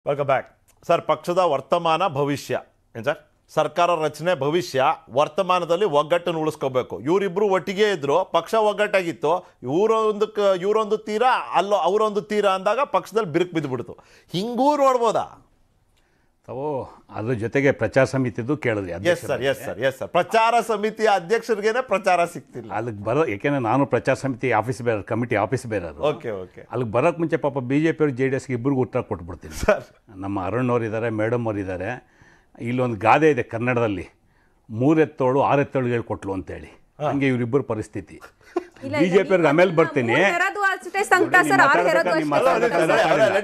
Welcome back sir ಪಕ್ಷದ ವರ್ತಮಾನ ಭವಿಷ್ಯ ಏನು ಸರ್ ಸರ್ಕಾರ ರಚನೆ ಭವಿಷ್ಯ ವರ್ತಮಾನದಲ್ಲಿ ಒಗ್ಗಟ್ಟನ್ನು ಉಳಿಸ್ಕೋಬೇಕು ಇವರಿಬ್ರು ಒಟ್ಟಿಗೆ ಇದ್ರು ಪಕ್ಷ ಒಗ್ಗಟ್ಟಾಗಿತ್ತು ಇವರೊಂದಕ್ಕೆ ಇವರೊಂದು ತೀರ ಅಲ್ಲೋ ಅವರೊಂದು ತೀರ ಅಂದಾಗ ಪಕ್ಷದಲ್ಲಿ ಬಿರುಕು ಬಿದ್ದುಬಿಡ್ತು ಹಿಂಗೂ ನೋಡ್ಬೋದಾ ತಾವು ಅದ್ರ ಜೊತೆಗೆ ಪ್ರಚಾರ ಸಮಿತಿದು ಕೇಳಿದ್ರಿ yes sir yes sir yes sir ಪ್ರಚಾರ ಸಮಿತಿಯ ಅಧ್ಯಕ್ಷರಿಗೇನೆ ಪ್ರಚಾರ ಸಿಗ್ತಿಲ್ಲ ಅಲ್ಲಿಗೆ ಬರೋ ಯಾಕೆಂದ್ರೆ ನಾನು ಪ್ರಚಾರ ಸಮಿತಿ ಆಫೀಸ್ ಬೇರೆ ಕಮಿಟಿ ಆಫೀಸ್ ಬೇರೆಯವರು ಓಕೆ ಓಕೆ ಅಲ್ಲಿಗೆ ಬರೋಕ್ಕೆ ಮುಂಚೆ ಪಾಪ ಬಿ ಜೆ ಪಿಯವರು ಜೆ ಡಿ ಎಸ್ಗೆ ಇಬ್ಬರಿಗೂ ಉತ್ತರ ಕೊಟ್ಬಿಡ್ತೀನಿ ಸರ್ ನಮ್ಮ ಅರುಣ್ ಅವ್ರು ಇದ್ದಾರೆ ಮೇಡಮ್ ಅವ್ರು ಇದ್ದಾರೆ ಇಲ್ಲೊಂದು ಗಾದೆ ಇದೆ ಕನ್ನಡದಲ್ಲಿ ಮೂರೆತ್ತೋಳು ಆರೆತ್ತೋಳು ಹೇಳ್ಕೊಟ್ಲು ಅಂತೇಳಿ ಹಂಗೆ ಇವರಿಬ್ಬರು ಪರಿಸ್ಥಿತಿ ಇಲ್ಲ, ಬಿ ಇಲ್ಲ, ಜೆ ಪಿಯವ್ರಿಗೆ ನೀವು ಆಮೇಲೆ ಬರ್ತೀನಿ ಮೂರ್ ಹೆರದು ಅಷ್ಟೇ ಸಂಕಟ ನೋಡಿ, ಸರ್ ನೀವು ಆರು ಹೆರದು ಮಾತಾಡ್ಬೇಕಾದ್ರೆ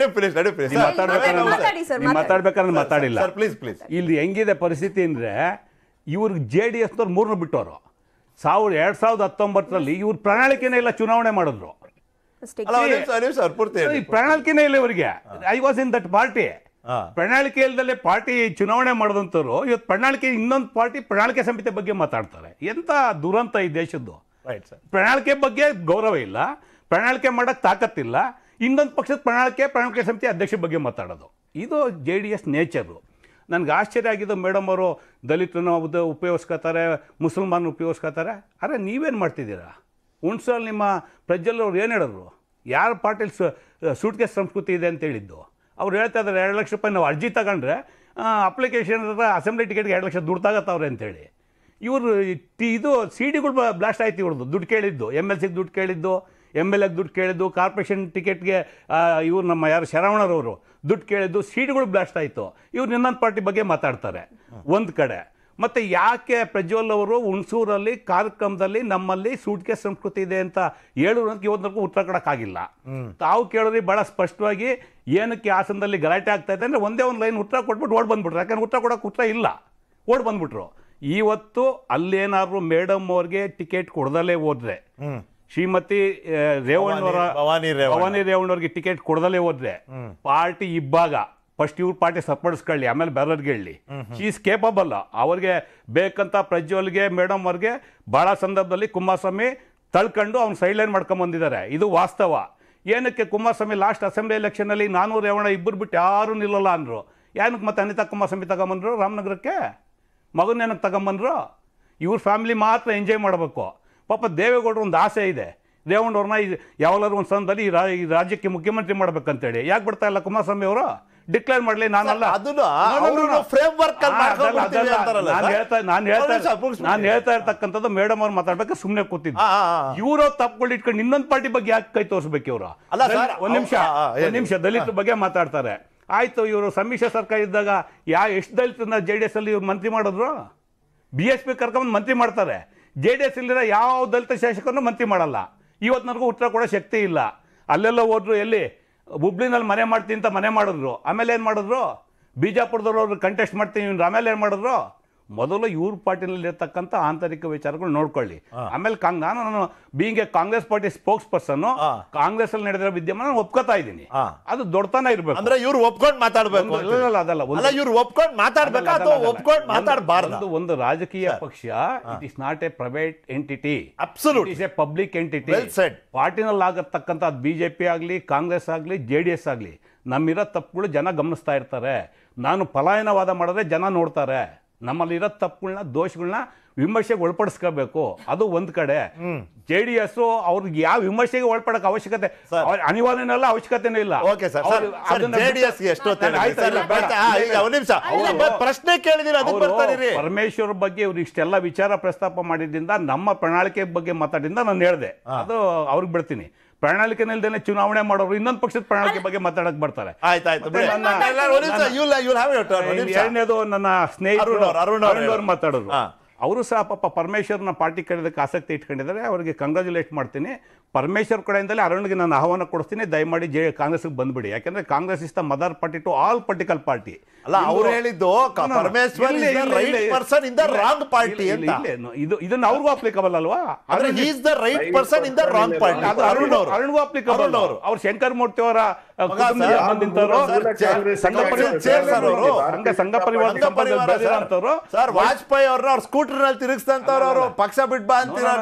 ಅಷ್ಟೇ ನೀವು ಸಂಕಟ. ಮಾತಾಡ್ಬೇಕಾದ್ರೆ ಲೆಟ್ ಮಾತಾಡಿಲ್ಲ. It please let it please ನೀವು ಮಾತಾಡ್ಬೇಕಾದ್ರೆ ಮಾತಾಡಿ sir, ನೀವು ಮಾತಾಡಿ. ಮಾತಾಡ್ಬೇಕಾದ್ರೆ ಮಾತಾಡಿಲ್ಲ ಸರ್ ಪ್ಲೀಸ್ ಪ್ಲೀಸ್ ಇಲ್ಲಿ ಹೆಂಗಿದೆ ಪರಿಸ್ಥಿತಿ ಅಂದರೆ ಇವ್ರಿಗೆ ಜೆ ಡಿ ಎಸ್ನವ್ರು ಮೂರನ್ನ ಬಿಟ್ಟವರು ಸಾವಿರದ ಎರಡು ಸಾವಿರದ ಹತ್ತೊಂಬತ್ತರಲ್ಲಿ ಇವ್ರ ಪ್ರಣಾಳಿಕೆನೇ ಇಲ್ಲ ಚುನಾವಣೆ ಮಾಡಿದ್ರು ಅಷ್ಟೇ. ಅಲ್ಲ ಒಂದು ನಿಮಿಷ ನಿಮಿಷ ಅವ್ರು ಪೂರ್ತಿ ಹೇಳಿ. ಈ ಪ್ರಣಾಳಿಕೆನೇ ಇಲ್ಲ ಇವರಿಗೆ I was in that party ಹಾ. ಪ್ರಣಾಳಿಕೆ ಇಲ್ದಲೆ ಪಾರ್ಟಿ ಚುನಾವಣೆ ಮಾಡಿದಂಥವ್ರು ಇವತ್ತು ಪ್ರಣಾಳಿಕೆ ಇನ್ನೊಂದು ಪಾರ್ಟಿ ಪ್ರಣಾಳಿಕೆ ಸಮಿತಿ ಬಗ್ಗೆ ಮಾತಾಡ್ತಾರೆ ಎಂಥ ದುರಂತ ಈ ದೇಶದ್ದು ರೈಟ್ ಸರ್ ಪ್ರಣಾಳಿಕೆ ಬಗ್ಗೆ ಗೌರವ ಇಲ್ಲ ಪ್ರಣಾಳಿಕೆ ಮಾಡೋಕ್ಕೆ ತಾಕತ್ತಿಲ್ಲ ಇನ್ನೊಂದು ಪಕ್ಷದ ಪ್ರಣಾಳಿಕೆ ಪ್ರಣಾಳಿಕೆ ಸಮಿತಿ ಅಧ್ಯಕ್ಷರ ಬಗ್ಗೆ ಮಾತಾಡೋದು ಇದು ಜೆ ಡಿ ಎಸ್ ನೇಚರು ನನಗೆ ಆಶ್ಚರ್ಯ ಆಗಿದ್ದು ಮೇಡಮ್ ಅವರು ದಲಿತರನ್ನ ಉದ ಉಪಯೋಗಿಸ್ಕೋತಾರೆ ಮುಸಲ್ಮಾನ್ ಉಪಯೋಗಿಸ್ಕೋತಾರೆ ಅರೆ ನೀವೇನು ಮಾಡ್ತಿದ್ದೀರಾ ಹುಣ್ಸಲ್ಲಿ ನಿಮ್ಮ ಪ್ರಜ್ವಲ್ ಅವ್ರು ಏನು ಹೇಳಿದ್ರು ಯಾರ ಪಾರ್ಟಿಲಿ ಸೂಟ್ಕೇಸ್ ಸಂಸ್ಕೃತಿ ಇದೆ ಅಂತ ಹೇಳಿದ್ದು ಅವ್ರು ಹೇಳ್ತಾ ಇದ್ದಾರೆ ಎರಡು ಲಕ್ಷ ರೂಪಾಯಿ ನಾವು ಅರ್ಜಿ ತಗೊಂಡ್ರೆ ಅಪ್ಲಿಕೇಶನ್ ಅಸೆಂಬ್ಲಿ ಟಿಕೆಟ್ಗೆ ಎರಡು ಲಕ್ಷ ದುಡ್ಡು ತಗತ್ತವ್ರೆ ಅಂತೇಳಿ ಇವರು ಟಿ ಇದು ಸಿ ಡಿಗಳು ಬ್ಲಾಸ್ಟ್ ಆಯ್ತು ಇವ್ರದ್ದು ದುಡ್ಡು ಕೇಳಿದ್ದು ಎಮ್ ಎಲ್ ಸಿಗೆ ದುಡ್ಡು ಕೇಳಿದ್ದು ಎಮ್ ಎಲ್ ಎಗೆ ದುಡ್ಡು ಕೇಳಿದ್ದು ಕಾರ್ಪೊರೇಷನ್ ಟಿಕೆಟ್ಗೆ ಇವ್ರು ನಮ್ಮ ಯಾರು ಶರವಣರವರು ದುಡ್ಡು ಕೇಳಿದ್ದು ಸೀಟ್ಗಳು ಬ್ಲಾಸ್ಟ್ ಆಯಿತು ಇವ್ರು ಇನ್ನೊಂದು ಪಾರ್ಟಿ ಬಗ್ಗೆ ಮಾತಾಡ್ತಾರೆ ಒಂದು ಕಡೆ ಮತ್ತು ಯಾಕೆ ಪ್ರಜ್ವಲ್ ಅವರು ಹುಣಸೂರಲ್ಲಿ ಕಾರ್ಯಕ್ರಮದಲ್ಲಿ ನಮ್ಮಲ್ಲಿ ಸೂಟ್ಕೆ ಸಂಸ್ಕೃತಿ ಇದೆ ಅಂತ ಹೇಳೋರು ಅಂತ ಇವತ್ತರೆಗೂ ಉತ್ತರ ಕೊಡೋಕ್ಕಾಗಿಲ್ಲ ತಾವು ಕೇಳಿದ್ರಿ ಭಾಳ ಸ್ಪಷ್ಟವಾಗಿ ಏನಕ್ಕೆ ಹಾಸನದಲ್ಲಿ ಗಲಾಟೆ ಆಗ್ತಾ ಇದೆ ಅಂದರೆ ಒಂದೇ ಒಂದು ಲೈನ್ ಉತ್ತರ ಕೊಟ್ಬಿಟ್ಟು ಓಡ್ ಬಂದ್ಬಿಟ್ರು ಯಾಕಂದ್ರೆ ಉತ್ತರ ಕೊಡೋಕೆ ಉತ್ತರ ಇಲ್ಲ ಓಡ್ ಬಂದ್ಬಿಟ್ರು ಇವತ್ತು ಅಲ್ಲೇನಾದ್ರು ಮೇಡಮ್ ಅವ್ರಿಗೆ ಟಿಕೆಟ್ ಕೊಡ್ದಲೇ ಹೋದ್ರೆ ಶ್ರೀಮತಿ ಆ, ರೇವಣ್ಣವರ ಭವಾನಿ ರೇವಣ್ಣ. ಭವಾನಿ ರೇವಣ್ಣವ್ರಿಗೆ ಟಿಕೆಟ್ ಕೊಡ್ದಲೇ ಹೋದ್ರೆ ಪಾರ್ಟಿ ಇಬ್ಬಾಗ ಫಸ್ಟ್ ಇವ್ರ ಪಾರ್ಟಿ ಸಪ್ಪಡಿಸ್ಕೊಳ್ಳಿ ಆಮೇಲೆ ಬೇರೆಯವ್ರಿಗೆ ಹೇಳಿ ಈಸ್ ಕೇಪಬಲ್ ಅವ್ರಿಗೆ ಬೇಕಂತ ಪ್ರಜ್ವಲ್ಗೆ ಮೇಡಮ್ ಅವ್ರಿಗೆ ಭಾಳ ಸಂದರ್ಭದಲ್ಲಿ ಕುಮಾರಸ್ವಾಮಿ ತಳ್ಕೊಂಡು ಅವ್ನು ಸೈಡ್ಲೈನ್ ಮಾಡ್ಕೊಂಬಂದಿದ್ದಾರೆ ಇದು ವಾಸ್ತವ ಏನಕ್ಕೆ ಕುಮಾರಸ್ವಾಮಿ ಲಾಸ್ಟ್ ಅಸೆಂಬ್ಲಿ ಎಲೆಕ್ಷನಲ್ಲಿ ನಾನು ರೇವಣ್ಣ ಇಬ್ಬರು ಬಿಟ್ಟು ಯಾರೂ ನಿಲ್ಲಲ್ಲ ಅಂದರು ಏನಕ್ಕೆ ಮತ್ತೆ ಅನಿತಾ ಕುಮಾರಸ್ವಾಮಿ ತಗೊಂಬಂದ್ರು ರಾಮನಗರಕ್ಕೆ ಮಗನೇನಕ್ಕೆ ತಗೊಂಬಂದ್ರು ಇವ್ರ ಫ್ಯಾಮಿಲಿ ಮಾತ್ರ ಎಂಜಾಯ್ ಮಾಡಬೇಕು ಪಾಪ ದೇವೇಗೌಡರು ಒಂದು ಆಸೆ ಇದೆ ದೇವೇಗೌಡವ್ರನ್ನ ಯಾವಾಗಲಾದ್ರು ಒಂದು ಸಂದರ್ಭದಲ್ಲಿ ಈ ರಾ- ಈ ರಾಜ್ಯಕ್ಕೆ ಮುಖ್ಯಮಂತ್ರಿ ಮಾಡ್ಬೇಕಂತೇಳಿ ಯಾಕೆ ಬಿಡ್ತಾ ಇಲ್ಲ ಕುಮಾರಸ್ವಾಮಿ ಅವರು ಡಿಕ್ಲೇರ್ ಮಾಡಲಿ ನಾನಲ್ಲ ಅದನ್ನ No, no, no, ಅವ್ರು no. framework ಅಲ್ಲಿ ಆ, ಅದಲ್ಲ, ಮಾಡ್ಕೊಂಡ್ಬಿಡ್ತೀವಿ ಅದಲ್ಲ. ಅಂತಾರಲ್ಲ ನಾನ್ ಸರ್? ಹೇಳ್ತಾ ನಾನು ಹೇಳ್ತಾ ಒಂದ್ ನಿಮಿಷ, ಮುಗಿಸ್ಬಿಡಿ. ನಾನು ಹೇಳ್ತಾ ಇರ್ತಕ್ಕಂಥದ್ದು ಮೇಡಮ್ ಅವ್ರು ಮಾತಾಡ್ಬೇಕು ಸುಮ್ಮನೆ ಕೂತಿದ್ದು ಆ, ಆ, ಆ. ಇವರು ತಪ್ಪುಗಳು ಇಟ್ಕೊಂಡು ಇನ್ನೊಂದು ಪಾರ್ಟಿ ಬಗ್ಗೆ ಯಾಕೆ ಕೈ ತೋರಿಸ್ಬೇಕು ಇವರು ಅಲ್ಲ ಸರ್, ಒಂದ್ ನಿಮಿಷ ಆ, ಆ, ಹೇಳಿ. ಒಂದ್ ನಿಮಿಷ ದಲಿತರ ಬಗ್ಗೆ ಮಾತಾಡ್ತಾರೆ ಆಯ್ತು ಇವರು ಸಮ್ಮಿಶ್ರ ಸರ್ಕಾರ ಇದ್ದಾಗ ಯಾ ಎಷ್ಟು ದಲಿತರನ್ನ ಜೆ ಡಿ ಎಸ್ ಅಲ್ಲಿ ಇವ್ರು ಮಂತ್ರಿ ಮಾಡಿದ್ರು ಬಿ ಎಸ್ ಪಿ ಕರ್ಕೊಂಬಂದು ಮಂತ್ರಿ ಮಾಡ್ತಾರೆ ಜೆ ಡಿ ಎಸ್ ಇಲ್ಲಿರೋ ಯಾವ ದಲಿತ ಶಾಸಕರನ್ನು ಮಂತ್ರಿ ಮಾಡಲ್ಲ ಇವತ್ತಿನವರೆಗೂ ಉತ್ತರ ಕೊಡೋ ಶಕ್ತಿ ಇಲ್ಲ ಅಲ್ಲೆಲ್ಲ ಹೋದ್ರು ಎಲ್ಲಿ ಹುಬ್ಳಿನಲ್ಲಿ ಮನೆ ಮಾಡ್ತೀನಿ ಅಂತ ಮನೆ ಮಾಡಿದ್ರು ಆಮೇಲೆ ಏನು ಮಾಡಿದ್ರು ಬಿಜಾಪುರದವ್ರು ಅವ್ರು ಕಂಟೆಸ್ಟ್ ಮಾಡ್ತೀನಿ ಇವ್ರು ಆಮೇಲೆ ಏನು ಮಾಡಿದ್ರು ಮೊದಲು ಇವ್ರ ಪಾರ್ಟಿನಲ್ಲಿ ಇರ್ತಕ್ಕಂಥ ಆಂತರಿಕ ವಿಚಾರಗಳು ನೋಡ್ಕೊಳ್ಳಿ ಆಮೇಲೆ ಕಾಂಗ್ ನಾನು ನಾನು being a Congress party spokesperson ಹಾ. ಕಾಂಗ್ರೆಸ್ ಅಲ್ಲಿ ನಡೆದಿರೋ ವಿದ್ಯಮಾನ ನಾನು ಒಪ್ಕೋತಾ ಇದ್ದೀನಿ ಹಾ. ಅದು ದೊಡ್ಡತನ ಇರಬೇಕು ಅಂದ್ರೆ ಇವ್ರು ಒಪ್ಕೊಂಡ್ ಮಾತಾಡ್ಬೇಕು ಒಂದು- ಇಲ್ಲ, ಇಲ್ಲ, ಅದಲ್ಲ, ಒಂದು- ಅಲ್ಲ ಇವ್ರು ಒಪ್ಕೊಂಡ್ ಮಾತಾಡ್ಬೇಕಾ ಅಥವಾ ಒಪ್ಕೊಂಡ್ ಮಾತಾಡಬಾರ್ದು ಒಂದು ಒಂದು ರಾಜಕೀಯ ಪಕ್ಷ it is not a private entity Absolute. Is a public entity Well said. ಪಾರ್ಟಿನಲ್ಲಿ ಆಗತಕ್ಕಂಥ ಬಿಜೆಪಿ ಆಗಲಿ ಕಾಂಗ್ರೆಸ್ ಆಗಲಿ ಜೆ ಡಿ ಎಸ್ ಆಗಲಿ ನಮ್ಮಿರೋ ತಪ್ಪುಗಳು ಜನ ಗಮನಿಸ್ತಾ ಇರ್ತಾರೆ ನಾನು ಪಲಾಯನವಾದ ಮಾಡಿದ್ರೆ ಜನ ನೋಡ್ತಾರೆ ನಮ್ಮಲ್ಲಿರೋ ತಪ್ಪುಗಳನ್ನ ದೋಷಗಳನ್ನ ವಿಮರ್ಶೆಗೆ ಒಳಪಡಿಸ್ಕೋಬೇಕು ಅದು ಒಂದ್ ಕಡೆ ಜೆ ಡಿ ಎಸ್ ಅವ್ರಿಗೆ ಯಾವ ವಿಮರ್ಶೆಗೆ ಒಳಪಡಕ್ ಅವಶ್ಯಕತೆ Sir. ಅವ್ರ ಅನಿವಾರ್ಯನೂ ಇಲ್ಲ ಅವಶ್ಯಕತೆನೂ ಇಲ್ಲ ಓಕೆ ಸರ್ ಅವ್ರು ಅದನ್ನ ಜೆ ಡಿ ಬಿಟ್ಟು- ಎಸ್ ಎಷ್ಟು ನಾನು ಆಯ್ತು, ಇಲ್ಲ, ಬೇಡ. ಈಗ ಒಂದ್ ನಿಮಿಷ ಇಲ್ಲ, ಬ- ಪ್ರಶ್ನೆ ಕೇಳಿದಿರ ಅದಕ್ಕೆ ಅವರು ಬರ್ತಾರಿರಿ ಪರಮೇಶ್ವರ್ ಬಗ್ಗೆ ಇವ್ರು ಇಷ್ಟೆಲ್ಲ ವಿಚಾರ ಪ್ರಸ್ತಾಪ ಮಾಡಿದ್ರಿಂದ ನಮ್ಮ ಪ್ರಣಾಳಿಕೆ ಬಗ್ಗೆ ಮಾತಾಡಿದಿಂದ ನಾನು ಹೇಳಿದೆ ಅದು ಅವ್ರಿಗೆ ಬಿಡ್ತೀನಿ ಪ್ರಣಾಳಿಕೆ ಇಲ್ದೇನೆ ಚುನಾವಣೆ ಮಾಡೋರು ಇನ್ನೊಂದು ಪಕ್ಷದ ಪ್ರಣಾಳಿಕೆ ಬಗ್ಗೆ ಮಾತಾಡಕ್ ಬರ್ತಾರೆ ಆಯ್ತಾಯ್ತು ಮತ್ತೆ ಬಿಡಿ. ನನ್ನ- ಇಲ್ಲ, ಒಂದ್ ನಿಮಿಷ, you'll- you'll have your turn, ಒಂದ್ ನಿಮಿಷ. ಎರಡನೇದು ನನ್ನ ಸ್ನೇಹಿತರು ಅರುಣ್ ಅವ್ರು, ಅರುಣ್ ಅವ್ರು ಅರುಣ್ ಅವ್ರು ಹೇಳಿ. ಮಾತಾಡೋರು ಹಾ. ಅವರು ಸಹ ಪಾಪ ಪರಮೇಶ್ವರ್ನ ಪಾರ್ಟಿ ಕರೆಯೋದಕ್ಕೆ ಆಸಕ್ತಿ ಇಟ್ಕೊಂಡಿದ್ದಾರೆ ಅವರಿಗೆ ಕಂಗ್ರಾಚುಲೇಟ್ ಮಾಡ್ತೀನಿ ಪರಮೇಶ್ವರ್ ಕಡೆಯಿಂದಲೇ ಅರುಣ್ಗೆ ನಾನು ಆಹ್ವಾನ ಕೊಡ್ತೀನಿ ದಯಮಾಡಿ ಜೆ ಕಾಂಗ್ರೆಸ್ಗೆ ಬಂದ್ಬಿಡಿ ಯಾಕಂದ್ರೆ Congress is the mother party to all political party ಅಲ್ಲ ಅವ್ರು ಹೇಳಿದ್ದು ಕ- Parameshwar right person in the wrong party ಅಂತ ಇದು ಇದನ್ನ ಅವ್ರಿಗೂ ಅಪ್ಲಿಕಬಲ್ ಅಲ್ವಾ ಆದ್ರೆ ಅರುಣ್ಗೆ- is the right person in the wrong party ಅದು ಅರುಣ್ ಅವರು ಅರುಣ್ಗೂ ಅಪ್ಲಿಕಬಲ್ ಅರುಣ್ ಅವರು ಅವ್ರು ಶಂಕರ್ ಮೂರ್ತಿ ಅವರ ಮಗ ಸರ್, ಬಂದಿಂತವ್ರು ಸರ್, ಚೇ- ಸಂಘ ಪರಿವಾರ ಚೇರ್ ಸರ್ ಅವರು ಸಂಘ ಸಂಘ ಪರಿವಾರ ಸಂಘ ಪರಿವಾರ ಬೆಳೆದಿರೋಂಥವ್ರು ಸರ್ ವಾಜಪೇಯಿ ಅವ್ರನ್ನ ಅವ್ರ ಸ್ಕೂಟರ್ ನಲ್ಲಿ ತಿರುಗಿಸ್ತಂತವ್ರು ಅವರು ಪಕ್ಷ ಬಿಟ್ ಬಾ ಅಂತೀರಾ ನೀವು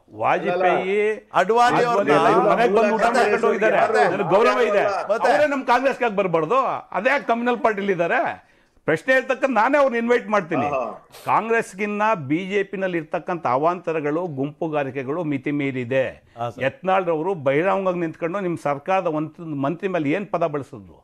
ವಾಜಪೇಯಿ ಅಡ್ವಾಣಿ ಅವ್ರನ್ನ- ಎಲ್ಲ ಇವ್ರ ಮನೆಗ್ ಬಂದು ಊಟ ಮತ್ತೆ ಮಾಡ್ಕೊಂಡು ಹೋಗಿದ್ದಾರೆ ಮತ್ತೆ ನನಗೆ ಗೌರವ ಇದೆ ಮತ್ತೆ? ಅವರೇ ನಮ್ಮ ಕಾಂಗ್ರೆಸ್ಗೆ ಬರಬಾರ್ದು ಅದೇ ಕಮ್ಯುನಲ್ ಪಾರ್ಟಿಲಿ ಇದ್ದಾರೆ ಪ್ರಶ್ನೆ ಇರ್ತಕ್ಕಂಥ ನಾನೇ ಅವ್ರನ್ನ ಇನ್ವೈಟ್ ಮಾಡ್ತೀನಿ ಆಹಾ. ಕಾಂಗ್ರೆಸ್ಗಿನ್ನ ಬಿಜೆಪಿನಲ್ಲಿ ಇರ್ತಕ್ಕಂಥ ಅವಾಂತರಗಳು ಗುಂಪುಗಾರಿಕೆಗಳು ಮಿತಿ ಮೀರಿದೆ ಹಾ, ಸರ್. ಯತ್ನಾಳ್ರವರು ಬಹಿರಂಗವಾಗಿ ನಿಂತ್ಕೊಂಡು ನಿಮ್ಮ ಸರ್ಕಾರದ ಒಂದು ಮಂತ್ರಿ ಮೇಲೆ ಏನು ಪದ ಬಳಸಿದ್ರು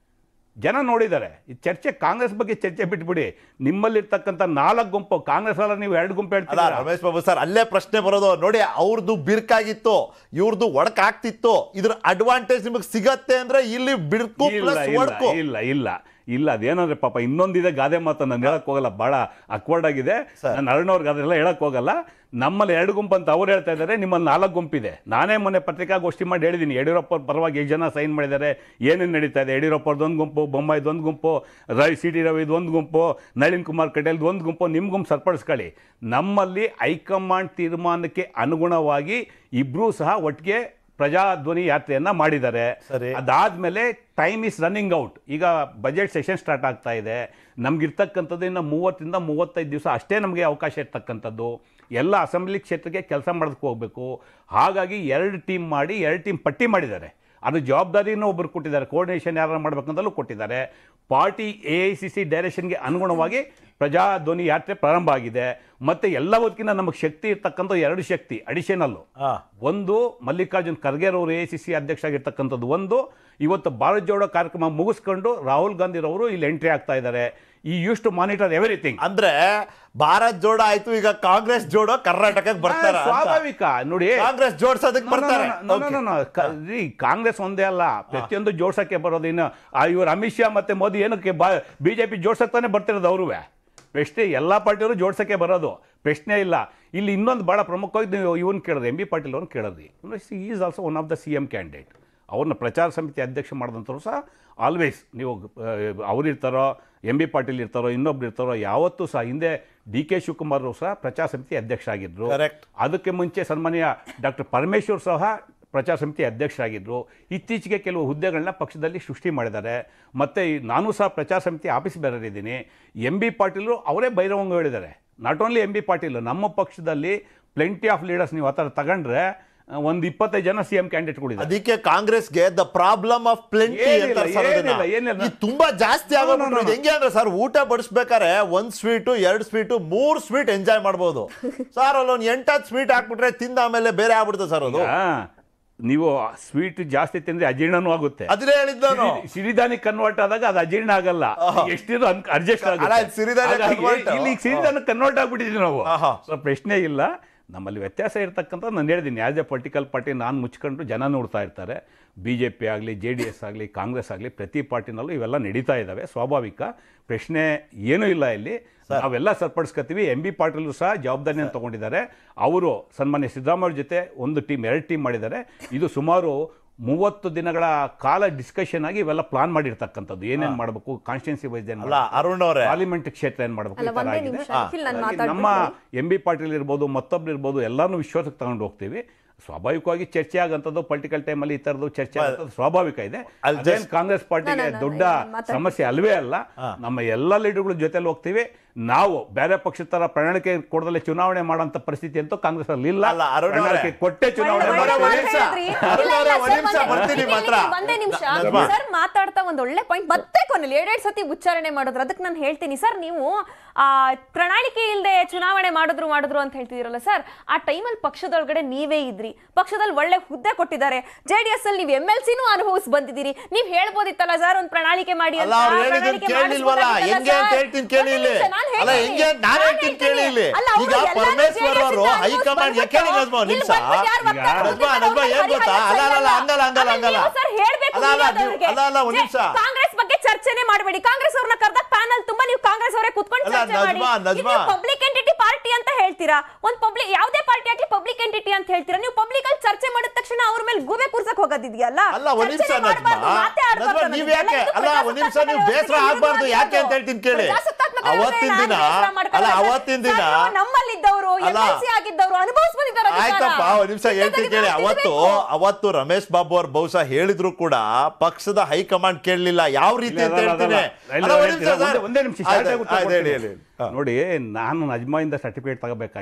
ಜನ ನೋಡಿದ್ದಾರೆ ಈ ಚರ್ಚೆ ಕಾಂಗ್ರೆಸ್ ಬಗ್ಗೆ ಚರ್ಚೆ ಬಿಟ್ಬಿಡಿ ನಿಮ್ಮಲ್ಲಿರ್ತಕ್ಕಂಥ ನಾಲ್ಕು ಗುಂಪು ಕಾಂಗ್ರೆಸ್ ಅಲ್ಲ ನೀವು ಎರಡು ಗುಂಪು ಅಲ್ಲ ಹೇಳ್ತೀರಾ ರಮೇಶ್ ಬಾಬು ಸರ್ ಅಲ್ಲೇ ಪ್ರಶ್ನೆ ಬರೋದು ನೋಡಿ ಅವ್ರದ್ದು ಬಿರ್ಕಾಗಿತ್ತು ಇವ್ರದ್ದು ಒಡಕಾಗ್ತಿತ್ತು ಇದ್ರ ಅಡ್ವಾಂಟೇಜ್ ನಿಮಗೆ ಸಿಗತ್ತೆ ಅಂದ್ರೆ ಇಲ್ಲಿ ಬಿಡ್ಕು ಇಲ್ಲ ಪ್ಲಸ್ ಇಲ್ಲ ಒಡಕು ಇಲ್ಲ ಇಲ್ಲ ಇಲ್ಲ ಅದೇನಂದ್ರೆ ಪಾಪ ಇನ್ನೊಂದಿದೆ ಗಾದೆ ಮಾತು ನಾನು ಹೇಳಕ್ ಹೋಗಲ್ಲ ಬಹಳ ಅಕ್ವರ್ಡ್ ಆಗಿದೆ ಸರ್. ನಾನು ಅರುಣವ್ರಿಗೆ ಅದೆಲ್ಲ ಹೇಳಕ್ ಹೋಗಲ್ಲ ನಮ್ಮಲ್ಲಿ ಎರಡು ಗುಂಪು ಅಂತ ಅವ್ರು ಹೇಳ್ತಾ ಇದ್ದಾರೆ ನಿಮ್ಮಲ್ಲಿ ನಾಲ್ಕು ಗುಂಪಿದೆ ನಾನೇ ಮೊನ್ನೆ ಪತ್ರಿಕಾಗೋಷ್ಠಿ ಮಾಡಿ ಹೇಳಿದ್ದೀನಿ ಯಡಿಯೂರಪ್ಪ ಅವ್ರ ಪರವಾಗಿ ಎಷ್ಟು ಜನ ಸೈನ್ ಮಾಡಿದ್ದಾರೆ ಏನೇನು ನಡೀತಾ ಇದೆ ಯಡಿಯೂರಪ್ಪ ಅವ್ರದ್ದು ಗುಂಪು ಬೊಮ್ಮಾಯಿದು ಒಂದು ಗುಂಪು ರವಿ ಸಿ ಟಿ ರವಿದು ಒಂದು ಗುಂಪು ನಳಿನ್ ಕುಮಾರ್ ಕಟೇಲ್ದು ಒಂದು ಗುಂಪು ನಿಮ್ಮ ಗುಂಪು ಸರಿಪಡಿಸ್ಕೊಳ್ಳಿ ನಮ್ಮಲ್ಲಿ ಹೈಕಮಾಂಡ್ ತೀರ್ಮಾನಕ್ಕೆ ಅನುಗುಣವಾಗಿ ಇಬ್ಬರೂ ಸಹ ಒಟ್ಟಿಗೆ ಪ್ರಜಾಧ್ವನಿ ಯಾತ್ರೆಯನ್ನ ಮಾಡಿದ್ದಾರೆ ಸರಿ. ಅದಾದ್ಮೇಲೆ ಟೈಮ್ ಇಸ್ ರನ್ನಿಂಗ್ ಔಟ್ ಈಗ ಬಜೆಟ್ ಸೆಷನ್ ಸ್ಟಾರ್ಟ್ ಆಗ್ತಾ ಇದೆ ನಮ್ಗಿರ್ತಕ್ಕಂಥದ್ದು ಇನ್ನು ಮೂವತ್ತರಿಂದ ಮೂವತ್ತೈದು ದಿವಸ ಅಷ್ಟೇ ನಮಗೆ ಅವಕಾಶ ಇರ್ತಕ್ಕಂಥದ್ದು ಎಲ್ಲ ಅಸೆಂಬ್ಲಿ ಕ್ಷೇತ್ರಕ್ಕೆ ಕೆಲಸ ಮಾಡೋದಕ್ಕೆ ಹೋಗಬೇಕು ಹಾಗಾಗಿ ಎರಡು ಟೀಮ್ ಮಾಡಿ ಎರಡು ಟೀಮ್ ಪಟ್ಟಿ ಮಾಡಿದ್ದಾರೆ ಅದು ಜವಾಬ್ದಾರಿನೂ ಒಬ್ಬರು ಕೊಟ್ಟಿದ್ದಾರೆ ಕೋರ್ಡಿನೇಷನ್ ಯಾರು ಮಾಡ್ಬೇಕಂತಲೂ ಕೊಟ್ಟಿದ್ದಾರೆ party A I C C ಡೈರೆಕ್ಷನ್ಗೆ ಅನುಗುಣವಾಗಿ ಪ್ರಜಾಧ್ವನಿ ಯಾತ್ರೆ ಪ್ರಾರಂಭ ಆಗಿದೆ ಮತ್ತು ಎಲ್ಲವದಕ್ಕಿಂತ ನಮಗೆ ಶಕ್ತಿ ಇರ್ತಕ್ಕಂಥ ಎರಡು ಶಕ್ತಿ ಅಡಿಷನಲ್ಲು ಹಾ. ಒಂದು ಮಲ್ಲಿಕಾರ್ಜುನ್ ಖರ್ಗೆ ಅವರು ಎ ಸಿ ಸಿ ಅಧ್ಯಕ್ಷ ಆಗಿರ್ತಕ್ಕಂಥದ್ದು ಒಂದು ಇವತ್ತು ಭಾರತ್ ಜೋಡೋ ಕಾರ್ಯಕ್ರಮ ಮುಗಿಸ್ಕೊಂಡು ರಾಹುಲ್ ಗಾಂಧಿರವರು ಇಲ್ಲಿ ಎಂಟ್ರಿ ಆಗ್ತಾ ಇದ್ದಾರೆ ಈ ಯೂಸ್ ಟು ಮಾನಿಟರ್ ಎವ್ರಿಥಿಂಗ್ ಅಂದ್ರೆ ಭಾರತ್ ಜೋಡ ಆಯ್ತು ಈಗ ಕಾಂಗ್ರೆಸ್ ಜೋಡೋ ಕರ್ನಾಟಕಕ್ಕೆ ಬರ್ತಾರ ಅಂತ. ಸ್ವಾಭಾವಿಕ ನೋಡಿ ಕಾಂಗ್ರೆಸ್ ಜೋಡ್ಸೋದಕ್ಕೆ ಬರ್ತಾರೆ No, no, no, no, no, no. ಕ- ರೀ, ಕಾಂಗ್ರೆಸ್ ಒಂದೇ ಅಲ್ಲ ಪ್ರತಿಯೊಂದು ಜೋಡ್ಸಕ್ಕೆ ಬರೋದು ಇನ್ನು ಆ ಇವ್ರು ಅಮಿತ್ ಶಾ ಮತ್ತೆ ಮೋದಿ ಏನಕ್ಕೆ ಬಿಜೆಪಿ ಜೋಡ್ಸಕ್ ತಾನೇ ಬರ್ತಿರೋದು ಅವ್ರುವೆ ಪ್ರಶ್ನೆ ಎಲ್ಲ ಪಾರ್ಟಿಯವರು ಜೋಡ್ಸಕ್ಕೆ ಬರೋದು ಪ್ರಶ್ನೆ ಇಲ್ಲ ಇಲ್ಲಿ ಇನ್ನೊಂದು ಭಾಳ ಪ್ರಮುಖವಾಗಿ ನೀವು ಇವನ್ ಕೇಳಿದ್ರೆ ಎಂ ಬಿ ಪಾಟೀಲ್ ಅವ್ರನ್ನ ಕೇಳಿದ್ರಿ is also one of the C M candidate ಅವ್ರನ್ನ ಪ್ರಚಾರ ಸಮಿತಿ ಅಧ್ಯಕ್ಷ ಮಾಡಿದಂಥವ್ರು ಸಹ ಆಲ್ವೇಸ್ ನೀವು ಅವ್ರು ಇರ್ತಾರೋ ಎಂ ಬಿ ಪಾಟೀಲ್ ಇರ್ತಾರೋ ಇನ್ನೊಬ್ರು ಇರ್ತಾರೋ ಯಾವತ್ತೂ ಸಹ ಹಿಂದೆ ಡಿ ಕೆ ಶಿವಕುಮಾರ್ ಅವರು ಸಹ ಪ್ರಚಾರ ಸಮಿತಿ ಅಧ್ಯಕ್ಷ ಆಗಿದ್ರು Correct. ಅದಕ್ಕೆ ಮುಂಚೆ ಸನ್ಮಾನ್ಯ ಡಾಕ್ಟರ್ ಪರಮೇಶ್ವರ್ ಸಹ ಪ್ರಚಾರ ಸಮಿತಿ ಅಧ್ಯಕ್ಷರಾಗಿದ್ದರು ಇತ್ತೀಚೆಗೆ ಕೆಲವು ಹುದ್ದೆಗಳನ್ನ ಪಕ್ಷದಲ್ಲಿ ಸೃಷ್ಟಿ ಮಾಡಿದ್ದಾರೆ ಮತ್ತು ನಾನು ಸಹ ಪ್ರಚಾರ ಸಮಿತಿ ಆಫೀಸ್ ಬೇರೆಯಿದ್ದೀನಿ ಎಂ ಬಿ ಪಾಟೀಲು ಅವರೇ ಬಹಿರಂಗ ಹೇಳಿದ್ದಾರೆ not only M B Patil ನಮ್ಮ ಪಕ್ಷದಲ್ಲಿ ಪ್ಲೆಂಟಿ ಆಫ್ ಲೀಡರ್ಸ್ ನೀವು ಆ ಥರ ತಗೊಂಡ್ರೆ ಒಂದು ಇಪ್ಪತ್ತೈದು ಜನ ಸಿ ಎಂ ಕ್ಯಾಂಡಿಡೇಟ್ಗಳಿದ್ದಾರೆ ಅದಕ್ಕೆ ಕಾಂಗ್ರೆಸ್ಗೆ ದ ಪ್ರಾಬ್ಲಮ್ ಆಫ್ ಪ್ಲೆಂಟಿ ಏನಿಲ್ಲ, ಅಂತ ಸರ್ ಅದನ್ನ. ಏನಿಲ್ಲ, ಏನಿಲ್ಲ. ಇದು ತುಂಬಾ ಜಾಸ್ತಿ No, no, ಆಗೋಗ್ಬಿಟ್ರು no, ಇದು no. ಹೆಂಗೆ ಅಂದ್ರೆ ಸರ್ ಊಟ ಬಡಿಸ್ಬೇಕಾರೆ ಒಂದ್ ಸ್ವೀಟು ಎರಡು ಸ್ವೀಟು ಮೂರ್ ಸ್ವೀಟ್ ಎಂಜಾಯ್ ಮಾಡ್ಬೋದು ಸರ್ ಅಲ್ಲೊಂದು ಎಂಟತ್ತು ಸ್ವೀಟ್ ಹಾಕ್ಬಿಟ್ರೆ ತಿಂದ ಆಮೇಲೆ ಬೇರೆ ಆಗ್ಬಿಡುತ್ತೆ ಸರ್ ಅದು ಆ, ನೀವು ಸ್ವೀಟ್ ಜಾಸ್ತಿ ತಿಂದ್ರೆ ಅಜೀರ್ಣನೂ ಆಗುತ್ತೆ ಅದನ್ನೇ ಹೇಳಿದ್ದು ನಾನು ಸಿರಿ- ಸಿರಿಧಾನಿ ಕನ್ವರ್ಟ್ ಆದಾಗ ಅದು ಅಜೀರ್ಣ ಆಗಲ್ಲ ಎಷ್ಟಿದ್ರು ಅಡ್ಜಸ್ಟ್ ಅಲ್ಲ, ಇದು ಸಿರಿಧಾನ್ಯ convert. ಇಲ್ಲಿ ಸಿರಿಧಾನ ಕನ್ವರ್ಟ್ ಆಗ್ಬಿಟ್ಟಿದ್ವಿ ನಾವು ಆಹಾ. ಸೊ ಪ್ರಶ್ನೆ ಇಲ್ಲ ನಮ್ಮಲ್ಲಿ ವ್ಯತ್ಯಾಸ ಇರ್ತಕ್ಕಂಥ ನಾನು ಹೇಳಿದ್ದೀನಿ ಆಸ್ ಎ ಪೊಲಿಟಿಕಲ್ ಪಾರ್ಟಿ ನಾನು ಮುಚ್ಕೊಂಡು ಜನ ನೋಡ್ತಾ ಇರ್ತಾರೆ ಬಿ ಜೆ ಪಿ ಆಗಲಿ ಜೆ ಡಿ ಎಸ್ ಆಗಲಿ ಕಾಂಗ್ರೆಸ್ ಆಗಲಿ ಪ್ರತಿ ಪಾರ್ಟಿನಲ್ಲೂ ಇವೆಲ್ಲ ನಡೀತಾ ಇದ್ದಾವೆ ಸ್ವಾಭಾವಿಕ ಪ್ರಶ್ನೆ ಏನೂ ಇಲ್ಲ ಇಲ್ಲಿ ನಾವೆಲ್ಲ ಸರಿಪಡಿಸ್ಕೊತೀವಿ ಎಂ ಬಿ ಪಾಟೀಲು ಸಹ ಜವಾಬ್ದಾರಿಯನ್ನು ತಗೊಂಡಿದ್ದಾರೆ ಅವರು ಸನ್ಮಾನ್ಯ ಸಿದ್ದರಾಮಯ್ಯ ಜೊತೆ ಒಂದು ಟೀಮ್ ಎರಡು ಟೀಮ್ ಮಾಡಿದ್ದಾರೆ ಇದು ಸುಮಾರು ಮೂವತ್ತು ದಿನಗಳ ಕಾಲ ಡಿಸ್ಕಷನ್ ಆಗಿ ಇವೆಲ್ಲ ಪ್ಲಾನ್ ಮಾಡಿರ್ತಕ್ಕಂಥದ್ದು ಏನೇನು ಮಾಡಬೇಕು ಕಾನ್ಸ್ಟಿಟ್ಯೂನ್ಸಿ ವೈಸ್ ಏನು ಅಲ್ಲ ಅರುಣ್ ಅವರೇ ಪಾರ್ಲಿಮೆಂಟ್ ಕ್ಷೇತ್ರ ಏನು ಮಾಡಬೇಕು ಅಲ್ಲ ಈ ಥರ ಒಂದೇ ಆಗಿದೆ ನಿಮಿಷ ಅಖಿಲ್ ನಾನು ಹಾಗಾಗಿ ನಮ್ಮ ಮಾತಾಡ್ತೀನಿ ಎಂ ಬಿ ಪಾಟೀಲ್ ಇರ್ಬೋದು ಮತ್ತೊಬ್ರು ಇರ್ಬೋದು ಎಲ್ಲಾನು ವಿಶ್ವಾಸಕ್ಕೆ ತಗೊಂಡು ಹೋಗ್ತೀವಿ ಸ್ವಾಭಾವಿಕವಾಗಿ ಚರ್ಚೆ ಆಗಂಥದ್ದು ಪೊಲಿಟಿಕಲ್ ಟೈಮಲ್ಲಿ ಈ ಥರದ್ದು ಚರ್ಚೆ ಆಗಂಥದ್ದು ಸ್ವಾಭಾವಿಕ ಇದೆ I'll ಅದೇನ್ just- ಕಾಂಗ್ರೆಸ್ ಪಾರ್ಟಿಗೆ No, no, no, ದೊಡ್ಡ ನಾನು ಮಾತಾಡ್ತೀನಿ. ಸಮಸ್ಯೆ ಅಲ್ವೇ ಅಲ್ಲ ನಮ್ಮ ಎಲ್ಲ ಲೀಡರ್ಗಳ ಜೊತೆಲಿ ಹೋಗ್ತೀವಿ ನಾವು ಬೇರೆ ಪಕ್ಷದ ತರ ಪ್ರಣಾಳಿಕೆ ಕೊಡದಲ್ಲೇ ಚುನಾವಣೆ ಮಾಡೋಂಥ ಪರಿಸ್ಥಿತಿ ಅಂತೂ ಕಾಂಗ್ರೆಸ್ ಅಲ್ಲಿ ಇಲ್ಲ ಅಲ್ಲ, ಅರುಣ್ ಅವರೇ. ಪ್ರಣಾಳಿಕೆ ಕೊಟ್ಟೆ ಚುನಾವಣೆ ಒಳ್ಳೆ ಒಳ್ಳೆ ಮಾತು ಮಾಡ್ತೀವಿ ಮಾತು ಹೇಳಿದ್ರಿ. ಅರುಣ್ ಇಲ್ಲ, ಅವರೇ, ಇಲ್ಲ, ಒಂದ್ ಸರ್, ನಿಮಿಷ ಒಂದೇ- ಬರ್ತೀನಿ ಇಲ್ಲಿ ಮಾತ್ರ. ಒಂದೇ ನಿಮಿಷ ನಜ್ಮಾ. ಸರ್ ಮಾತಾಡ್ತಾ ಒಂದ್ ಒಳ್ಳೆ ಪಾಯಿಂಟ್ ಮತ್ತೆ ಕೊನೆಯಲ್ಲಿ ಎರಡೆರಡು ಸತಿ ಉಚ್ಚಾರಣೆ ಮಾಡಿದ್ರು ಅದಕ್ಕೆ ನಾನು ಹೇಳ್ತೀನಿ ಸರ್ ನೀವು ಆ ಪ್ರಣಾಳಿಕೆ ಇಲ್ಲದೆ ಚುನಾವಣೆ ಮಾಡಿದ್ರು ಮಾಡಿದ್ರು ಅಂತ ಹೇಳ್ತಿದ್ದೀರಲ್ಲ ಸರ್ ಆ ಟೈಮಲ್ಲಿ ಪಕ್ಷದೊಳಗಡೆ ನೀವೇ ಇದ್ರಿ ಪಕ್ಷದಲ್ಲಿ ಒಳ್ಳೆ ಹುದ್ದೆ ಕೊಟ್ಟಿದ್ದಾರೆ ಜೆ ಡಿ ಎಸ್ ಅಲ್ಲಿ ನೀವು ಎಂ ಎಲ್ ಸಿನೂ ಅನುಭವಿಸಿ ಬಂದಿದ್ದೀರಿ ನೀವು ಹೇಳ್ಬೋದಿತ್ತಲ್ಲ ಸರ್ ಒಂದು ಪ್ರಣಾಳಿಕೆ ಮಾಡಿ ಅಲ್ಲ ಅಂತ. ಅವ್ರು ಹೇಳಿದ್ದನ್ನ ಪ್ರಣಾಳಿಕೆ ಕೇಳಿಲ್ವಲ್ಲ ಮಾಡಿಸ್ಬೋದಾಗಿತ್ತಲ್ಲ ಹೆಂಗೆ ಅಂತ ಸರ್? ಹೇಳ್ತೀನಿ ಕೇಳಿ ಒಂದೇ ಇಲ್ಲಿ ನಿಮಿಷ, ನಾನ್ ಅಲ್ಲ ಹೇಳ್ತೀನಿ. ಹೆಂಗೆ ನಾನು ನಾನ್ ಹೇಳ್ತೀನಿ ಕೇಳಿ ಇಲ್ಲಿ ಅಲ್ಲ, ಅವ್ರು ಈಗ ಎಲ್ಲಾನು ಪರಮೇಶ್ವರ್ JDS ಅವರು ಇಂದ ಹೈಕಮಾಂಡ್ ಅನುಭವಿಸ್ಬಿಟ್ಟು ಕೇಳಿ ನಜ್ಮಾ ಒಂದ್ ನಿಮಿಷ ಇಲ್ಲಿ ಬಂದ್ಬಿಟ್ಟು ಯಾರು ವಕ್ತಾರರು ಈಗ- ನಜ್ಮಾ ನಜ್ಮಾ ಏನ್ ಗೊತ್ತಾ ಅಲ್ಲ ಅಲ್ಲ ಅಲ್ಲ ಹಂಗಲ್ಲ ಹಂಗಲ್ಲ ಹಂಗಲ್ಲ ಆಮೇಲೆ ನೀವು ಸರ್ ಹೇಳ್ಬೇಕು ಅಲ್ಲ ಅಲ್ಲ ನೀವು- ಮೀಡಿಯಾದವ್ರಿಗೆ. ಅಲ್ಲ ಅಲ್ಲ ಒಂದ್ ಜೆ- ನಿಮಿಷ ಕಾಂಗ್ರೆಸ್ ಬಗ್ಗೆ ಚರ್ಚೆನೆ ಮಾಡಬೇಡಿ ಕಾಂಗ್ರೆಸ್ ಅವ್ರನ್ನ ಕರೆದಾಗ ಪ್ಯಾನಲ್ ತುಂಬಾ ನೀವು ಕಾಂಗ್ರೆಸ್ ಅವರೇ ಕುತ್ಕೊಂಡು ಅಲ್ಲ, ಚರ್ಚೆ ಮಾಡಿ Najma, Najma. Public entity party ಅಂತ ಹೇಳ್ತೀರಾ ಒಂದ್ ಪಬ್ಲಿಕ್ ಯಾವುದೇ ಪಾರ್ಟಿ ಆಗ್ಲಿ ಪಬ್ಲಿಕ್ ಎಂಟಿಟಿ ಅಂತ ಹೇಳ್ತೀರಾ ನೀವು ಪಬ್ಲಿಕ್ ಅಲ್ಲಿ ಚರ್ಚೆ ಮಾಡಿದ ತಕ್ಷಣ ಅವ್ರ ಮೇಲೆ ಗೂಬೆ ಕೂರ್ಸಕ್ ಹೋಗೋದಿದೆಯಲ್ಲ ಅಲ್ಲ ಒಂದ್ ನಿಮಿಷ ನಜ್ಮಾ ನಜ್ಮಾ ನೀವ್ ಯಾಕೆ ಅಲ್ಲ ಒಂದ್ ನಿಮಿಷ ನೀವು ಬೇಸರ ಆಗ್ಬಾರ್ದು ಯಾಕೆ ಅಂತ ಹೇಳ್ತೀನಿ ಕೇಳಿ ಅವತ್ತಿನ ದಿನ ಅಲ್ಲ ಅವತ್ತಿನ ದಿನ ನಮ್ಮಲ್ಲಿದ್ದವರು ಅಲ್ಲ. ಎಂಎಲ್ಸಿ ಆಗಿದ್ದವರು ಅನುಭವಿಸ್ ಬಂದಿದ್ದಾರೆ ಆಯ್ತಪ್ಪ ಒಂದ್ ನಿಮಿಷ ಹೇಳ್ತೀನಿ ಕೇಳಿ ಅವತ್ತು ಅವತ್ತು ರಮೇಶ್ ಬಾಬು ಅವ್ರು ಬಹುಶಃ ಹೇಳಿದ್ರು ಕೂಡ ಪಕ್ಷದ ಹೈಕಮಾಂಡ್ ಕೇಳಲಿಲ್ಲ ಯಾವ ರೀತಿ ಇಲ್ಲ, ಅಂತ ಇಲ್ಲ, ಹೇಳ್ತೀನಿ ಇಲ್ಲ, ಇಲ್ಲ, ಅಲ್ಲ, ಒಂದ್ ನಿಮಿಷ ಒಂದೇ- ಸರ್. ಒಂದೇ ನಿಮಿಷ ಆಯ್ತು, ಶಾರ್ಟ್ ಆಗಿ ಉತ್ತರ ಆಯ್ತು, ಹೇಳಿ ಕೊಡ್ತೀನಿ. ಹೇಳಿ ಹಾ. ನೋಡಿ ನಾನು ನಜ್ಮಾಯಿಂದ ಸರ್ಟಿಫಿಕೇಟ್ ತಗೋಬೇಕಾಗಿಲ್ಲ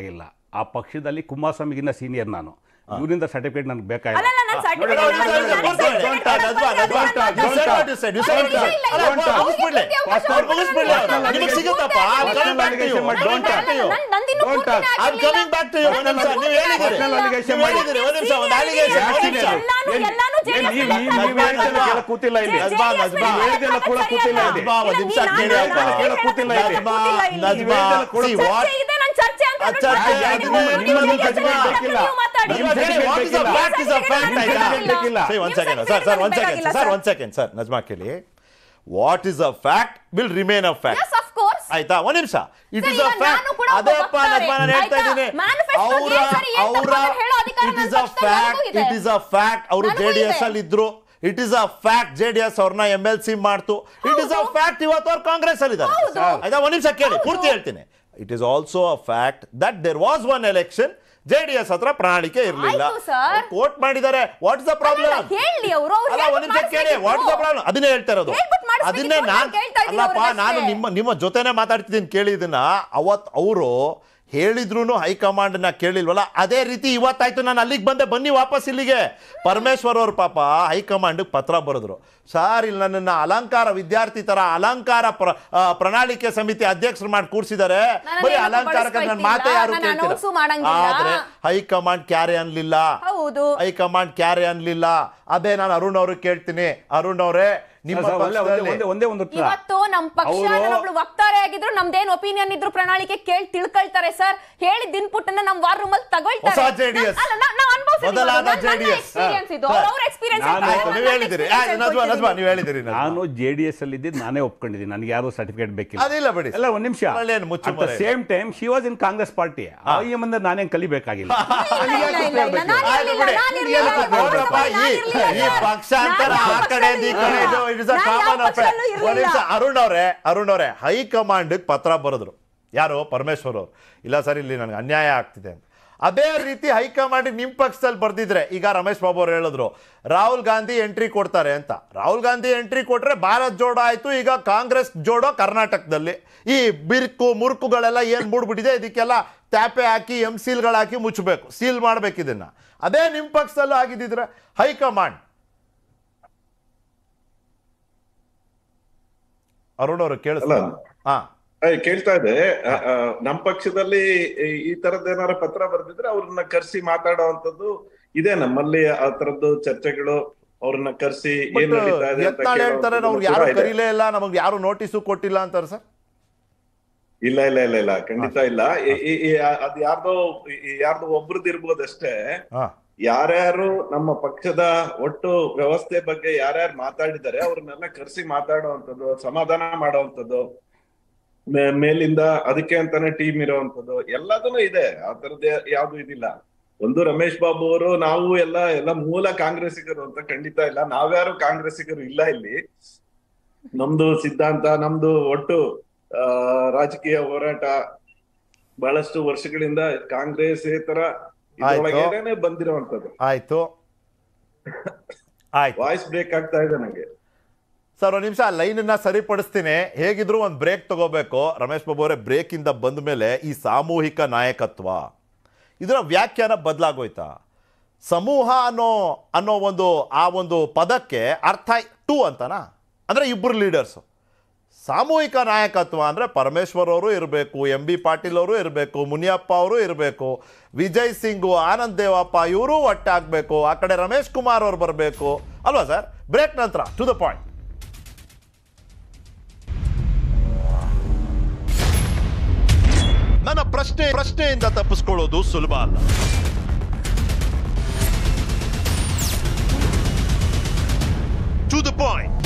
ಆ ಪಕ್ಷದಲ್ಲಿ ಕುಮಾರಸ್ವಾಮಿಗಿನ್ನ ಸೀನಿಯರ್ ನಾನು ಇವರಿಂದ ಸರ್ಟಿಫಿಕೇಟ್ ನನಗೆ ಬೇಕಾಗಿಲ್ಲ ಅಲ್ಲಲ್ಲ ನಾನು ನೋಡಿ, ನೋಡಿ, ನೋಡಿ, ನೋಡಿ, ಸರ್ಟಿಫಿಕೇಟ್ ನೋಡಿ, don't touch, don't touch, don't touch, don't touch. Don't touch. ಮುಗಿಸ್ಬಿಡ್ಲಿ Personal ಮುಗಿಸ್ಬಿಡ್ಲಿ allegation ನಿಮಗೆ ಸಿಗುತ್ತಪ್ಪ I'm coming back to you. ಮಾಡಿ, don't touch. ನಂದಿನ್ನು Don't touch. I'm coming back to you. ಒಂದ್ ನಿಮಿಷ, ನೀವು ಹೇಳಿದಿರಿ. Personal allegation ನೀವು ಹೇಳಿದಿರಿ, ಒಂದ್ ನಿಮಿಷ, ಒಂದು allegation, ಒಂದ್ ನಿಮಿಷ. ಎಲ್ಲಾನು- ಏನ್- ಎಲ್ಲಾನು ಏನ್ JDS ನೀವು- ನೀವು- ನೀವು ಹೇಳಿದ್ದೆಲ್ಲ ಕೇಳಕ್ ಕೂತಿಲ್ಲ ಇಲ್ಲಿ. ನಜ್ಮಾ, ನಜ್ಮಾ. ನೀವು ಹೇಳಿದ್ದೆಲ್ಲ ಕೂಡ ಕೂತಿಲ್ಲ ಇಲ್ಲಿ. ನಜ್ಮಾ, ಒಂದ್ ನಿಮಿಷ ಇಲ್ಲ, ಕೇಳಿ ನಾನು- ಅಪ್ಪ. ನಾನು ಕೇಳಕ್ ಕೂತಿಲ್ಲ ಇಲ್ಲಿ. ನಜ್ಮಾ, ಕೂತಿಲ್ಲ ಇಲ್ಲಿ. Najma, see what? ಚರ್ಚೆ ಇದೆ ನಾನು ಚರ್ಚೆ ಅಂತ ಆ ಚರ್ಚೆ ಹೇಳ್ಬಿಟ್ಟು ಆಗಿದೆ, ನೀವು- ನಿಮ್ಮ ನೀವು ಜಜ್ಮಾ ಜಜ್ಮಾ ಬೇಕಿಲ್ಲ. ನೀವು ಮಾತಾಡಿ. ನಿಮ್ಮ ಹೇಳಿ, certificate what is a ಬೇಕಿಲ್ಲ. fact is a fact, ನಿಮ್ಮ ಆಯ್ತಾ? certificate ಬೇಕಿಲ್ಲ. Say one ನಿಮ್ಮ second, certificate sir, sir, one ಬೇಕಾಗಿಲ್ಲ, second, sir, sir. one second, sir, Najma ಕೇಳಿ what is a fact will remain a fact Yes, of course. ಆಯ್ತಾ ಒಂದ್ ನಿಮಿಷ ಇಟ್ ಸರ್, ಇಸ್ ಅ ಈಗ ಫ್ಯಾಕ್ಟ್ ನಾನು ಕೂಡ ಒಬ್ಬ ಅದೇ ಅಪ್ಪ ವಕ್ತಾರೆ. ನಜ್ಮಾ ನಾನು ಹೇಳ್ತಾ ಆಯ್ತಾ? ಇದ್ದೀನಿ Manifesto ಅವರ ಏನ್ ಸರಿ, ಏನ್ ತಪ್ಪು ಅವರ ಅಂತ ಹೇಳೋ ಅಧಿಕಾರ ಇಟ್ ನನ್ನ ಇಸ್ ಅ ಪಕ್ಷದಲ್ಲಿ ಫ್ಯಾಕ್ಟ್ ನನಗೂ ಇದೆ. ಇಟ್ ಇಸ್ ಅ ಫ್ಯಾಕ್ಟ್ ಅವರು ನನಗೂ ಜೆ ಡಿ ಎಸ್ ಇದೆ. ಅಲ್ಲಿ ಇದ್ರು it is a fact J D S ಅವ್ರನ್ನ ಎಂ ಎಲ್ ಸಿ ಮಾಡ್ತು ಇಟ್ ಇಸ್ ಅ ಹೌದು. ಫ್ಯಾಕ್ಟ್ ಇವತ್ತು ಅವ್ರು ಕಾಂಗ್ರೆಸ್ ಅಲ್ಲಿ ಇದ್ದಾರೆ ಹೌದು. ಆಯ್ತಾ ಒಂದ್ ನಿಮಿಷ ಕೇಳಿ ಹೌದು. ಪೂರ್ತಿ ಹೇಳ್ತೀನಿ it is also a fact that there was one election J D S ಹತ್ರ ಪ್ರಣಾಳಿಕೆ ಇರಲಿಲ್ಲ ಆಯ್ತು, sir. ಕೋಟ್ ಮಾಡಿದ್ದಾರೆ ವಾಟ್ ಇಸ್ ದ ಪ್ರಾಬ್ಲಮ್ ಅಲ್ಲ, ಹೇಳಿ ಅವ್ರು, ಅವ್ರು ಅಲ್ಲ ಒಂದ್ ನಿಮಿಷ ಹೇಳ್ಬಿಟ್ಟು ಕೇಳಿ ವಾಟ್ ಇಸ್ ದ ಮಾಡಿಸ್ಬೇಕಿತ್ತು. ಪ್ರಾಬ್ಲಮ್ ಅದನ್ನೇ ಹೇಳ್ತಾ ಇರೋದು ಹೇಳ್ಬಿಟ್ಟು ಮಾಡಿಸ್ಬೇಕಿತ್ತು ಅದನ್ನೇ ಅಂತ ನಾನ್ ಕೇಳ್ತಾ ಇದ್ದೀನಿ ಅಲ್ಲಪ್ಪ ಅವ್ರನ್ನಷ್ಟೇ. ನಾನು ನಿಮ್ಮ ನಿಮ್ಮ ಜೊತೆನೆ ಮಾತಾಡ್ತಿದ್ದೀನಿ ಕೇಳಿ ಇದನ್ನ ಅವತ್ ಅವರು ಹೇಳಿದ್ರು ಹೈಕಮಾಂಡ್ನ ಕೇಳಿಲ್ವಲ್ಲ ಅದೇ ರೀತಿ ಇವತ್ತಾಯ್ತು ನಾನು ಅಲ್ಲಿಗೆ ಬಂದೆ ಬನ್ನಿ ವಾಪಸ್ ಇಲ್ಲಿಗೆ ಪರಮೇಶ್ವರ್ ಅವ್ರ ಪಾಪ ಹೈಕಮಾಂಡ್ ಪತ್ರ ಬರೆದ್ರು ಸರ್ ಇಲ್ಲಿ ನನ್ನನ್ನು ಅಲಂಕಾರ ವಿದ್ಯಾರ್ಥಿ ತರ ಅಲಂಕಾರ ಪ್ರ- ಆ, ಪ್ರಣಾಳಿಕೆ ಸಮಿತಿ ಅಧ್ಯಕ್ಷರು ಮಾಡಿ ಕೂರಿಸಿದ್ದಾರೆ ನನ್ನನ್ನ ಬರೀ ಏನಕ್ಕೂ ಅಲಂಕಾರಕ್ಕೆ ನನ್ನ ಮಾತೇ ಯಾರು ಬಳಸ್ಕೊಳ್ತಿಲ್ಲ, ನಾನು announce ಕೇಳ್ತಿಲ್ಲ ಮಾಡಂಗಿಲ್ಲ. ಆದ್ರೆ ಹೈಕಮಾಂಡ್ ಕ್ಯಾರೆ ಅನ್ಲಿಲ್ಲ ಹೌದು ಹೈಕಮಾಂಡ್ ಕ್ಯಾರೆ ಅನ್ಲಿಲ್ಲ ಅದೇ ನಾನು ಅರುಣ್ ಅವ್ರಿಗೆ ಕೇಳ್ತೀನಿ ಅರುಣ್ ಅವರೇ ನಿಮ್ಮ ಸರ್, ಒಂದೇ- ಒಂದೇ- ಪಕ್ಷದಲ್ಲಿ ಒಂದೇ ಒಂದೇ ಒಂದು ಉತ್ತರ ಇವತ್ತು ನಮ್ ಪಕ್ಷ ಅವ್ರು- ನಾನೊಬ್ಳು ವಕ್ತಾರೆ ಆಗಿದ್ರು ನಮ್ದೇನ್ ಒಪಿನಿಯನ್ ಇದ್ರು ಪ್ರಣಾಳಿಕೆ ಕೇಳಿ ತಿಳ್ಕೊಳ್ತಾರೆ ಸರ್ ಹೇಳಿದ ಇನ್ಪುಟ್ ಅನ್ನ ನಮ್ ವಾರ್ ರೂಮ್ ಅಲ್ಲಿ ತಗೊಳ್ತಾರೆ ಹೊಸ JDS. ನಾನ್- ಅಲ್ಲ, ನಾನ್- ನಾನ್ ಅನ್ಭವ್ಸಿದ್ದೀನಿ ಮೊದಲಾದ ಅದು. ನನ್ನ JDS. experience ಇದು ಹಾ. ಅವ್ರ ಎಕ್ಸ್ಪೀರಿಯನ್ಸ್ ನಾನು- ಆಯ್ತು ನೀವು ಹೇಳಿದಿರಿ ನಜ್ಮಾ ನಜ್ಮಾ ನೀವು ಹೇಳಿದಿರಿ ನಜ್ಮಾ. ನಾನು ಜೆ ಡಿ ಎಸ್ ಅಲ್ಲಿ ಇದ್ದಿದ್ದು ನಾನೇ ಒಪ್ಕೊಂಡಿದ್ದೀನಿ ನನಗೆ ಯಾರು ಸರ್ಟಿಫಿಕೇಟ್ ಬೇಕಿಲ್ಲ ಅದಿಲ್ಲ ಬಿಡಿ ಎಲ್ಲ ಒಂದ್ ನಿಮಿಷ ಅದ್ರಲ್ಲೇನು ಮುಚ್ಚು ಅಟ್ ದ ಮರೆ ಇಲ್ಲ. Same time she was in Congress party ಈ ಮುಂದೆ ನಾನೇನ್ ಕಲಿಬೇಕಾಗಿಲ್ಲ ನನಗೆ ಇಲ್ಲ, ಯಾಕೆ ಇಲ್ಲ, ಇಲ್ಲ, ಗೊತ್ತಿರ್ಬೇಕು? ನಾನು ಆಯ್ತು ಬಿಡಿ. ನಾನು ಇರ್ಲಿಲ್ಲ, ಏನು ನಾನು ನೋಡ್ರಪ್ಪ, ನಾನು ಈ- ಇರ್ಲಿಲ್ಲ. ಈ ಪಕ್ಷಾಂತರ ನಾನು ಆ ಕಡೆ ಈ ಕಡೆ ಇದು it is a ನಾನು ಯಾವ common affair. ಪಕ್ಷದಲ್ಲೂ ಒಂದ್ ಇರ್ಲಿಲ್ಲ. ನಿಮಿಷ ಅರುಣ್ ಅವರೇ ಅರುಣ್ ಅವರೇ ಹೈಕಮಾಂಡ್ ಪತ್ರ ಬರೆದ್ರು ಯಾರು ಪರಮೇಶ್ವರ್ ಅವರು ಇಲ್ಲ ಸರ್ ಇಲ್ಲಿ ನನಗೆ ಅನ್ಯಾಯ ಆಗ್ತಿದೆ ಅಂತ ಅದೇ ರೀತಿ ಹೈಕಮಾಂಡ್ ನಿಮ್ಮ ಪಕ್ಷದಲ್ಲಿ ಬರ್ದಿದ್ರೆ ಈಗ ರಮೇಶ್ ಬಾಬು ಅವ್ರು ಹೇಳಿದ್ರು ರಾಹುಲ್ ಗಾಂಧಿ ಎಂಟ್ರಿ ಕೊಡ್ತಾರೆ ಅಂತ ರಾಹುಲ್ ಗಾಂಧಿ ಎಂಟ್ರಿ ಕೊಟ್ರೆ ಭಾರತ್ ಜೋಡೋ ಆಯ್ತು ಈಗ ಕಾಂಗ್ರೆಸ್ ಜೋಡೋ ಕರ್ನಾಟಕದಲ್ಲಿ ಈ ಬಿರ್ಕು ಮುರುಕುಗಳೆಲ್ಲ ಏನು ಮೂಡ್ಬಿಟ್ಟಿದೆ ಇದಕ್ಕೆಲ್ಲ ಟ್ಯಾಪೆ ಹಾಕಿ ಎಂ ಸೀಲ್ಗಳು ಹಾಕಿ ಮುಚ್ಚಬೇಕು ಸೀಲ್ ಮಾಡ್ಬೇಕು ಇದನ್ನ ಅದೇ ನಿಮ್ಮ ಪಕ್ಷದಲ್ಲೂ ಆಗಿದ್ದಿದ್ರೆ ಹೈಕಮಾಂಡ್ ಅರುಣ್ ಅವರು ಕೇಳಿಸ್ತಾ ಅಲ್ಲ. ಹಾ ಏ, ಕೇಳ್ತಾ ಇದೆ ಆ, ಆ, ನಮ್ ಪಕ್ಷದಲ್ಲಿ ಈ- ಈ ತರದ್ ಏನಾರ ಪತ್ರ ಬರ್ದಿದ್ರೆ ಅವ್ರನ್ನ ಕರ್ಸಿ ಮಾತಾಡುವಂತದ್ದು ಇದೆ ನಮ್ಮಲ್ಲಿ ಆ ತರದ್ದು ಚರ್ಚೆಗಳು ಅವ್ರನ್ನ ಕರ್ಸಿ ಏನ್ ನಡೀತಾ ಇದೆ ಅಂತ ಯತ್ನಾಳ್ ಹೇಳ್ತಾರೆ ಕೇಳುವಂಥದ್ದು ನಮ್ಗೆ ಯಾರು ಕೂಡ ಇದೆ. ಕರೀಲೇ ಇಲ್ಲ ನಮಗೆ ಯಾರು ನೋಟಿಸು ಕೊಟ್ಟಿಲ್ಲ ಅಂತಾರೆ ಸರ್ ಇಲ್ಲ ಇಲ್ಲ ಇಲ್ಲ ಇಲ್ಲ ಖಂಡಿತ ಇಲ್ಲ ಈ- ಈ- ಈ ಅದ್ ಯಾರ್ದೋ ಈ- ಯಾರ್ದೋ ಒಬ್ರದ್ದು ಇರ್ಬೋದಷ್ಟೇ ಹಾ ಯಾರ್ಯಾರು ನಮ್ಮ ಪಕ್ಷದ ಒಟ್ಟು ವ್ಯವಸ್ಥೆ ಬಗ್ಗೆ ಯಾರ್ಯಾರು ಮಾತಾಡಿದ್ದಾರೆ ಅವ್ರನ್ನೆಲ್ಲ ಕರ್ಸಿ ಮಾತಾಡುವಂಥದ್ದು ಸಮಾಧಾನ ಮಾಡುವಂಥದ್ದು ಮೇ- ಮೇಲಿಂದ ಅದಕ್ಕೆ ಅಂತಾನೆ ಟೀಮ್ ಇರುವಂತದ್ದು ಎಲ್ಲದನ್ನು ಇದೆ ಆ ತರದ್ದು ಯಾವ್ದು ಇದಿಲ್ಲ ಒಂದು ರಮೇಶ್ ಬಾಬು ಅವರು ನಾವು ಎಲ್ಲ ಎಲ್ಲ ಮೂಲ ಕಾಂಗ್ರೆಸ್ಸಿಗರು ಅಂತ ಖಂಡಿತ ಇಲ್ಲ ನಾವ್ಯಾರು ಕಾಂಗ್ರೆಸ್ಸಿಗರು ಇಲ್ಲ ಇಲ್ಲಿ ನಮ್ದು ಸಿದ್ಧಾಂತ ನಮ್ದು ಒಟ್ಟು ಆ ರಾಜಕೀಯ ಹೋರಾಟ ಬಹಳಷ್ಟು ವರ್ಷಗಳಿಂದ ಕಾಂಗ್ರೆಸ್ಸೇತರ ಇದ್ರೊಳಗೇನೆ ಬಂದಿರುವಂತದ್ದು ಆಯ್ತು ಆಯ್ತು ವಾಯ್ಸ್ ಬ್ರೇಕ್ ಆಗ್ತಾ ಇದೆ ನಂಗೆ ಸರ್ ಒಂದು ನಿಮಿಷ ಲೈನನ್ನ ಸರಿಪಡಿಸ್ತೀನಿ ಹೇಗಿದ್ರು ಒಂದು ಬ್ರೇಕ್ ತಗೋಬೇಕು ರಮೇಶ್ ಬಾಬು ಅವರೇ ಬ್ರೇಕಿಂದ ಬಂದ ಮೇಲೆ ಈ ಸಾಮೂಹಿಕ ನಾಯಕತ್ವ ಇದರ ವ್ಯಾಖ್ಯಾನ ಬದಲಾಗೋಯ್ತಾ ಸಮೂಹ ಅನ್ನೋ ಅನ್ನೋ ಒಂದು ಆ ಒಂದು ಪದಕ್ಕೆ ಅರ್ಥ ಟು ಅಂತನಾ ಅಂದರೆ ಇಬ್ಬರು ಲೀಡರ್ಸು ಸಾಮೂಹಿಕ ನಾಯಕತ್ವ ಅಂದರೆ ಪರಮೇಶ್ವರ್ ಅವರು ಇರಬೇಕು ಎಂ ಬಿ ಪಾಟೀಲ್ ಅವರು ಇರಬೇಕು ಮುನಿಯಪ್ಪ ಅವರು ಇರಬೇಕು ವಿಜಯ್ ಸಿಂಗು ಆನಂದ್ ದೇವಪ್ಪ ಇವರು ಒಟ್ಟಾಗಬೇಕು ಆ ಕಡೆ ರಮೇಶ್ ಕುಮಾರ್ ಅವರು ಬರಬೇಕು ಅಲ್ವಾ ಸರ್ ಬ್ರೇಕ್ ನಂತರ ಟು ದ ಪಾಯಿಂಟ್ ನನ್ನ ಪ್ರಶ್ನೆ ಪ್ರಶ್ನೆಯಿಂದ ತಪ್ಪಿಸ್ಕೊಳ್ಳೋದು ಸುಲಭ ಅಲ್ಲ ಟು ದ ಪಾಯಿಂಟ್